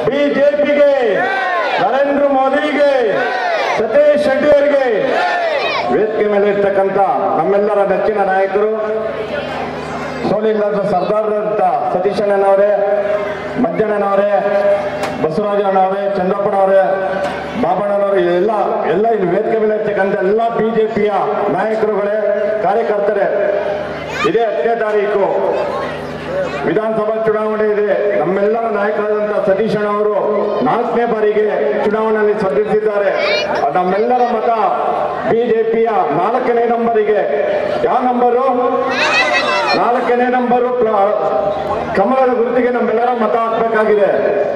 ಬಿಜೆಪಿಗೆ ನರೇಂದ್ರ ಮೋದಿಗೆ ಸತೀಶ್ ಶೆಟ್ಟಿ ಅವರಿಗೆ ವೇದಿಕೆ ಮೇಲೆ ಇರ್ತಕ್ಕಂಥ ನಮ್ಮೆಲ್ಲರ ನೆಚ್ಚಿನ ನಾಯಕರು ಸೋಲಿಲ್ಲದ ಸರ್ದಾರರಂತ ಸತೀಶ್ ಅಣ್ಣನವರೇ ಮಜ್ಜಣ್ಣನವರೇ ಬಸವರಾಜಣ್ಣವರೇ ಚಂದ್ರಪ್ಪನವರೇ ಬಾಬಣ್ಣನವರು ಎಲ್ಲ ಎಲ್ಲ ಇಲ್ಲಿ ವೇದಿಕೆ ಮೇಲೆ ಇರ್ತಕ್ಕಂಥ ಎಲ್ಲ ಬಿಜೆಪಿಯ ನಾಯಕರುಗಳೇ ಕಾರ್ಯಕರ್ತರೇ ಇದೇ ಹತ್ತನೇ ತಾರೀಕು ವಿಧಾನಸಭಾ ಚುನಾವಣೆ ಇದೆ ನಮ್ಮೆಲ್ಲರ ನಾಯಕರಾದಂಥ ಸತೀಶ್ ಅಣ್ಣವರು ನಾಲ್ಕನೇ ಬಾರಿಗೆ ಚುನಾವಣೆಯಲ್ಲಿ ಸ್ಪರ್ಧಿಸಿದ್ದಾರೆ ನಮ್ಮೆಲ್ಲರ ಮತ ಬಿಜೆಪಿಯ ನಾಲ್ಕನೇ ನಂಬರಿಗೆ ಯಾವ ನಂಬರು ನಾಲ್ಕನೇ ನಂಬರು ಪ್ಲ- ಕಮಲದ ಗುರುತಿಗೆ ನಮ್ಮೆಲ್ಲರ ಮತ ಹಾಕ್ಬೇಕಾಗಿದೆ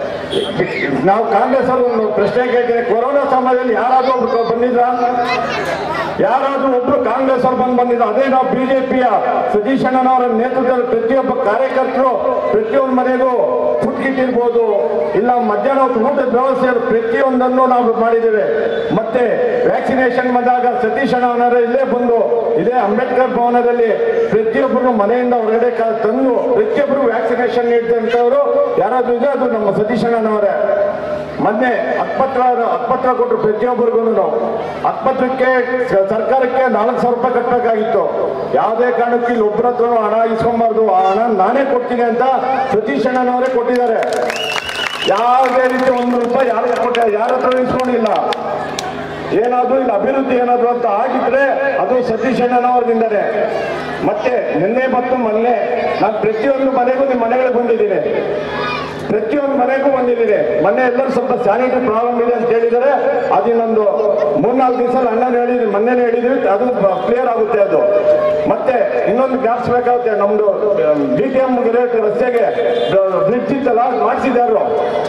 ನಾವು ಕಾಂಗ್ರೆಸ್ ಅವರು ಒಂದು ಪ್ರಶ್ನೆ ಕೇಳ್ತೀನಿ ಕೊರೋನಾ ಸಮಯದಲ್ಲಿ ಯಾರಾದ್ರೂ ಒಬ್ರು ಬಂದಿದ್ರ ಯಾರಾದ್ರೂ ಒಬ್ರು ಕಾಂಗ್ರೆಸ್ ಅವ್ರು ಬಂದು ಬಂದಿದ್ರು ಅದೇ ನಾವು ಬಿಜೆಪಿಯ ಸತೀಶ್ ಅಣ್ಣನವರ ನೇತೃತ್ವದಲ್ಲಿ ಪ್ರತಿಯೊಬ್ಬ ಕಾರ್ಯಕರ್ತರು ಪ್ರತಿಯೊಂದು ಮನೆಗೂ ಫುಡ್ ಕಿಟ್ ಇರ್ಬೋದು ಇಲ್ಲ ಮಧ್ಯಾಹ್ನ ಹೊತ್ತು ಊಟದ ವ್ಯವಸ್ಥೆ ಪ್ರತಿಯೊಂದನ್ನು ನಾವು ಮಾಡಿದ್ದೇವೆ ಮತ್ತೆ ವ್ಯಾಕ್ಸಿನೇಷನ್ ಬಂದಾಗ ಸತೀಶ್ ಅಣ್ಣವರ ಇಲ್ಲೇ ಬಂದು ಇದೇ ಅಂಬೇಡ್ಕರ್ ಭವನದಲ್ಲಿ ಪ್ರತಿಯೊಬ್ಬರು ಮನೆಯಿಂದ ಹೊರಗಡೆ ಕ- ತಂದು ಪ್ರತಿಯೊಬ್ಬರು ವ್ಯಾಕ್ಸಿನೇಷನ್ ನೀಡಿದಂಥವರು ಯಾರಾದ್ರೂ ಇದೆ ಅದು ನಮ್ಮ ಸತೀಶ್ ಅಣ್ಣನವರೇ ಮೊನ್ನೆ ಹತ್ಪತ್ರ ಹತ್ಪತ್ರ ಕೊಟ್ಟರು ಪ್ರತಿಯೊಬ್ಬರಿಗೂ ಹತ್ಪತ್ರಕ್ಕೆ ಸ- ಸರ್ಕಾರಕ್ಕೆ ನಾಲ್ಕು ಸಾವಿರ ರೂಪಾಯಿ ಕಟ್ಟಬೇಕಾಗಿತ್ತು ಯಾವುದೇ ಕಾರಣಕ್ಕೂ ಇಲ್ಲಿ ಒಬ್ಬರ ಹತ್ರ ಹಣ ಇಸ್ಕೊಂಬಾರ್ದು ಆ ಹಣ ನಾನೇ ಕೊಡ್ತೀನಿ ಅಂತ ಸತೀಶ್ ಅಣ್ಣನವರೇ ಕೊಟ್ಟಿದ್ದಾರೆ ಯಾವುದೇ ರೀತಿ ಒಂದು ರೂಪಾಯಿ ಯಾರು ಕೊಟ್ಟ ಯಾರ ಹತ್ರ ಇಸ್ಕೊಂಡಿಲ್ಲ ಏನಾದ್ರು ಇಲ್ಲಿ ಅಭಿವೃದ್ಧಿ ಏನಾದ್ರು ಅಂತ ಆಗಿದ್ರೆ ಅದು ಸತೀಶ್ ಅಣ್ಣನವರಿಂದಲೇ ಮತ್ತೆ ನಿನ್ನೆ ಮತ್ತು ಮೊನ್ನೆ ನಾನು ಪ್ರತಿಯೊಂದು ಮನೆಗೂ ನಿಮ್ಮ ಮನೆಗಳಿಗೆ ಬಂದಿದ್ದೀನಿ ಪ್ರತಿಯೊಂದು ಮನೆಗೂ ಬಂದಿದ್ದೀನಿ ಮೊನ್ನೆ ಎಲ್ಲರೂ ಸ್ವಲ್ಪ ಸ್ಯಾನಿಟರಿ ಪ್ರಾಬ್ಲಮ್ ಇದೆ ಅಂತ ಹೇಳಿದರೆ ಅದು ಇನ್ನೊಂದು ಮೂರ್ನಾಲ್ಕು ದಿವಸ ಅಣ್ಣನ ಹೇಳಿದ್ವಿ ಮೊನ್ನೆನೇ ಹೇಳಿದ್ವಿ ಅದು ಕ್ಲಿಯರ್ ಆಗುತ್ತೆ ಅದು ಮತ್ತೆ ಇನ್ನೊಂದು ಜ್ಞಾಪಿಸ್ಬೇಕಾಗುತ್ತೆ ನಮ್ದು ಡಿ ಟಿ ಎಂ ರಸ್ತೆಗೆ ಬ್ರಿಡ್ಜ್ ಇತ್ತಲ್ಲ ಮಾಡಿಸಿದಾರು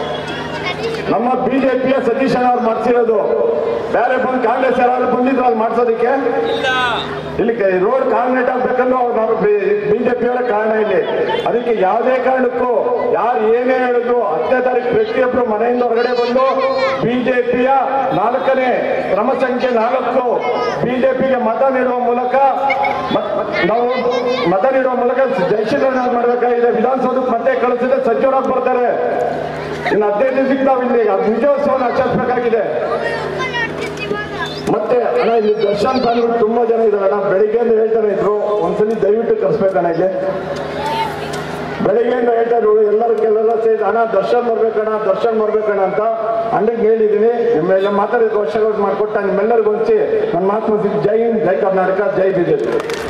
ನಮ್ಮ ಬಿಜೆಪಿಯ ಸತೀಶ್ ಅಣ್ಣ ಅವ್ರು ಮಾಡ್ಸಿರೋದು ಬೇರೆ ಬಂದು ಕಾಂಗ್ರೆಸ್ ಯಾರಾದ್ರು ಬಂದಿದ್ರು ಅಲ್ಲಿ ಮಾಡ್ಸೋದಕ್ಕೆ ಇಲ್ಲಿ ರೋಡ್ ಕಾಂಗ್ರೆಟ್ ಆಗ್ಬೇಕಂದ್ರೆ ಅವ್ರು ನಾವು ಬಿಜೆಪಿಯವರ ಕಾರಣ ಇಲ್ಲಿ ಅದಕ್ಕೆ ಯಾವುದೇ ಕಾರಣಕ್ಕೂ ಯಾರು ಏನೇ ಹೇಳಿದ್ರು ಹತ್ತನೇ ತಾರೀಕು ಪ್ರತಿಯೊಬ್ಬರು ಮನೆಯಿಂದ ಹೊರಗಡೆ ಬಂದು ಬಿಜೆಪಿಯ ನಾಲ್ಕನೇ ಕ್ರಮ ಸಂಖ್ಯೆ ನಾಲ್ಕು ಬಿಜೆಪಿಗೆ ಮತ ನೀಡುವ ಮೂಲಕ ಮತ್- ನಾವು ಮತ ನೀಡುವ ಮೂಲಕ ಜಯಶೀಲನ ಮಾಡಬೇಕಾಗಿದೆ ವಿಧಾನಸೌಧಕ್ಕೆ ಮತ್ತೆ ಕಳಿಸಿದ್ರೆ ಸಚಿವರಾಗಿ ಬರ್ತಾರೆ ಇನ್ನು ಹದಿನೈದು ದಿವಸಕ್ಕೆ ನಾವು ಇಲ್ಲಿ ವಿಜಯೋತ್ಸವನ ಆಚರಿಸಬೇಕಾಗಿದೆ ಮತ್ತೆ ಅಣ್ಣ ಇಲ್ಲಿ ದರ್ಶನ್ ಫ್ಯಾನ್ಗಳು ತುಂಬಾ ಜನ ಇದ್ದಾರೆ ಅಣ್ಣ ಬೆಳಿಗ್ಗೆಯಿಂದ ಹೇಳ್ತಾನೆ ಇದ್ರು ಒಂದ್ಸಲಿ ದಯವಿಟ್ಟು ಕರ್ಸ್ಬೇಕಣ್ಣ ಇಲ್ಲಿ ಬೆಳಿಗ್ಗೆಯಿಂದ ಹೇಳ್ತಾ ಇದ್ರು ಎಲ್ಲರೂ ಕೆಲವೆಲ್ಲ ಸೇರಿ ಅಣ್ಣ ದರ್ಶನ್ ಬರ್ಬೇಕಣ್ಣ ದರ್ಶನ್ ಬರ್ಬೇಕಣ್ಣ ಅಂತ ಅಣ್ಣಗೆ ಹೇಳಿದ್ದೀನಿ ನಿಮ್ಮೆಲ್ಲ ಮಾತಾಡಿದ ವರ್ಷಗಳು ಮಾಡಿಕೊಟ್ಟ ನಿಮ್ಮೆಲ್ಲರಿಗೂ ಹೊಂಚಿ ನನ್ನ ಮಾತು ಮುಗಿಸಿ ಜೈ ಹಿಂದ್ ಜೈ ಕರ್ನಾಟಕ ಜೈ ಬಿಜೆಪಿ